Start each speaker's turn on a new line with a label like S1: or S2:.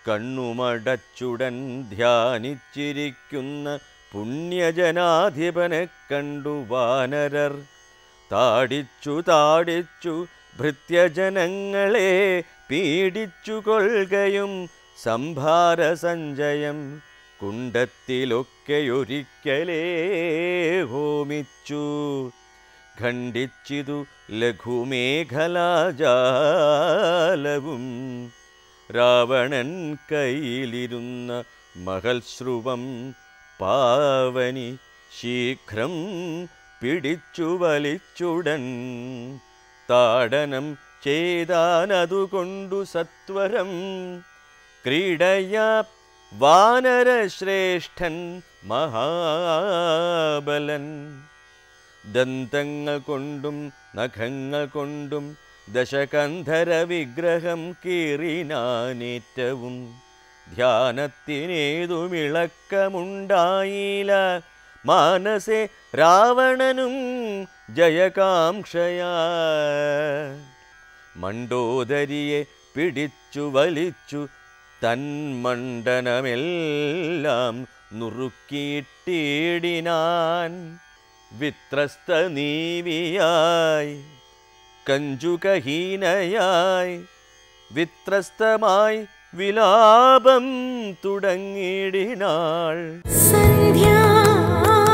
S1: കണ്ണുമടച്ചുടൻ ധ്യാനിച്ചിരിക്കുന്ന പുണ്യജനാധിപനെ കണ്ടു വാനരർ താടിച്ചു താടിച്ചു ഭൃത്യജനങ്ങളെ പീഡിച്ചു കൊள்കയും സംഭാര സഞ്ചയം കുണ്ടത്തിലൊക്കെയൊരിക്കലേ ഹോമിച്ചു ഖണ്ഡിച്ചിതു ലഘുമേഖലാജാലവും രാവണൻ കയ്യിലിരുന്ന മഹൽശ്രുവം പാവനി ശീഘ്രം പിടിച്ചു വലിച്ചുടൻ താടനം ചെയ്താനതുകൊണ്ടു സത്വരം ക്രീഡയാ വാനരശ്രേഷ്ഠൻ മഹാബലൻ ദന്തങ്ങൾ കൊണ്ടും നഖങ്ങൾ കൊണ്ടും ദശകന്ധര വിഗ്രഹം കീറിനാനേറ്റവും ധ്യാനത്തിനേതുമിളക്കമുണ്ടായില്ല മാനസേ രാവണനും ജയകാംക്ഷയാ മണ്ടോദരിയെ പിടിച്ചു വലിച്ചു തന്മണ്ഡനമെല്ലാം നുറുക്കിയിട്ടിടിനാൻ വിത്രസ്ത നീവിയായി കഞ്ചുകഹീനയായി വിത്രസ്തമായി വിലാപം തുടങ്ങിയിടിനാൾ
S2: സന്ധ്യാ